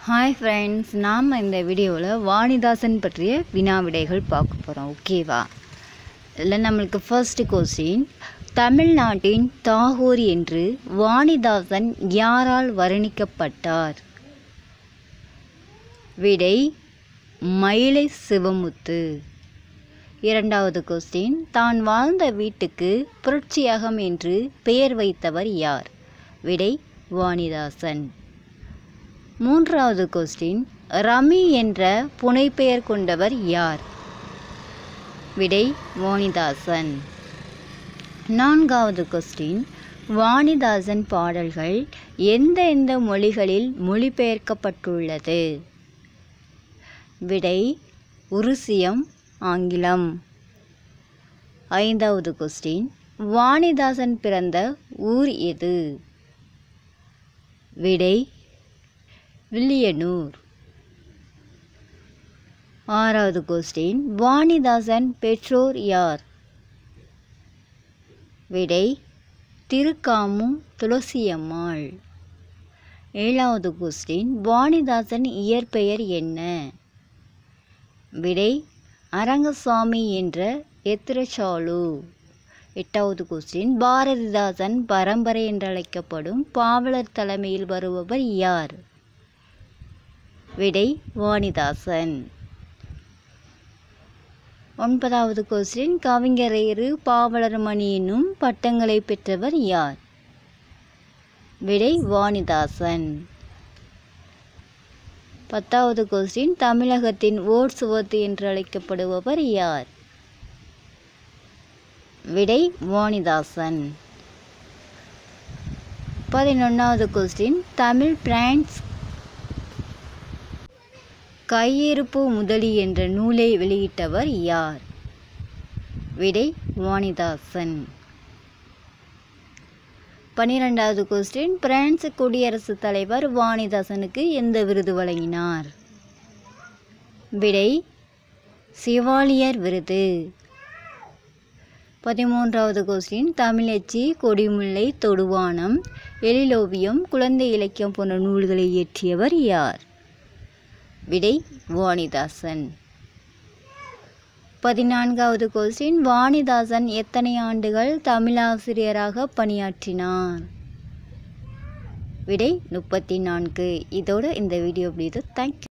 hi friends நாம் இந்த வீடியோவில் வாணிதாசன் பற்றிய வினா விடைகள் பார்க்க போகிறோம் ஓகேவா இதில் நம்மளுக்கு ஃபர்ஸ்ட் கொஸ்டின் தமிழ்நாட்டின் தாகூர் என்று வாணிதாசன் யாரால் வர்ணிக்கப்பட்டார் விடை மயிலை சிவமுத்து இரண்டாவது கொஸ்டின் தான் வாழ்ந்த வீட்டுக்கு புரட்சியகம் என்று பெயர் வைத்தவர் யார் விடை வாணிதாசன் மூன்றாவது கொஸ்டின் ரமி என்ற புனைப்பெயர் கொண்டவர் யார் விடை வாணிதாசன் நான்காவது கொஸ்டின் வாணிதாசன் பாடல்கள் எந்த எந்த மொழிகளில் மொழிபெயர்க்கப்பட்டுள்ளது விடை உருசியம் ஆங்கிலம் ஐந்தாவது கொஸ்டின் வாணிதாசன் பிறந்த ஊர் எது விடை வில்லியனூர் ஆறாவது கொஸ்டின் வாணிதாசன் பெற்றோர் யார் விடை திருக்காமு துளசியம்மாள் ஏழாவது கொஸ்டின் வாணிதாசன் இயற்பெயர் என்ன விடை அரங்கசாமி என்ற எத்திரசாலு எட்டாவது கொஸ்டின் பாரதிதாசன் பரம்பரை என்றழைக்கப்படும் பாவலர் தலைமையில் வருபவர் யார் விடை வாணிதாசன் ஒன்பதாவது கொஸ்டின் கவிஞரேறு பாவலர் மணி என்னும் பட்டங்களை பெற்றவர் யார் விடை வாணிதாசன் பத்தாவது கொஸ்டின் தமிழகத்தின் ஓர் சுவத்து என்று அழைக்கப்படுபவர் யார் விடை வாணிதாசன் பதினொன்றாவது கொஸ்டின் தமிழ் பிரான்ஸ் கையிருப்பு முதலி என்ற நூலை வெளியிட்டவர் யார் விடை வாணிதாசன் பனிரெண்டாவது கொஸ்டின் பிரான்ஸ் குடியரசுத் தலைவர் வாணிதாசனுக்கு எந்த விருது வழங்கினார் விடை சிவாலியர் விருது பதிமூன்றாவது கொஸ்டின் தமிழச்சி கொடிமுல்லை தொடுவானம் எழிலோவியம் குழந்தை இலக்கியம் போன்ற நூல்களை இயற்றியவர் யார் விடை வாணிதாசன் பதினான்காவது கொஸ்டின் வாணிதாசன் எத்தனை ஆண்டுகள் தமிழாசிரியராக பணியாற்றினார் விடை முப்பத்தி நான்கு இதோட இந்த வீடியோ முடியுது தேங்க்யூ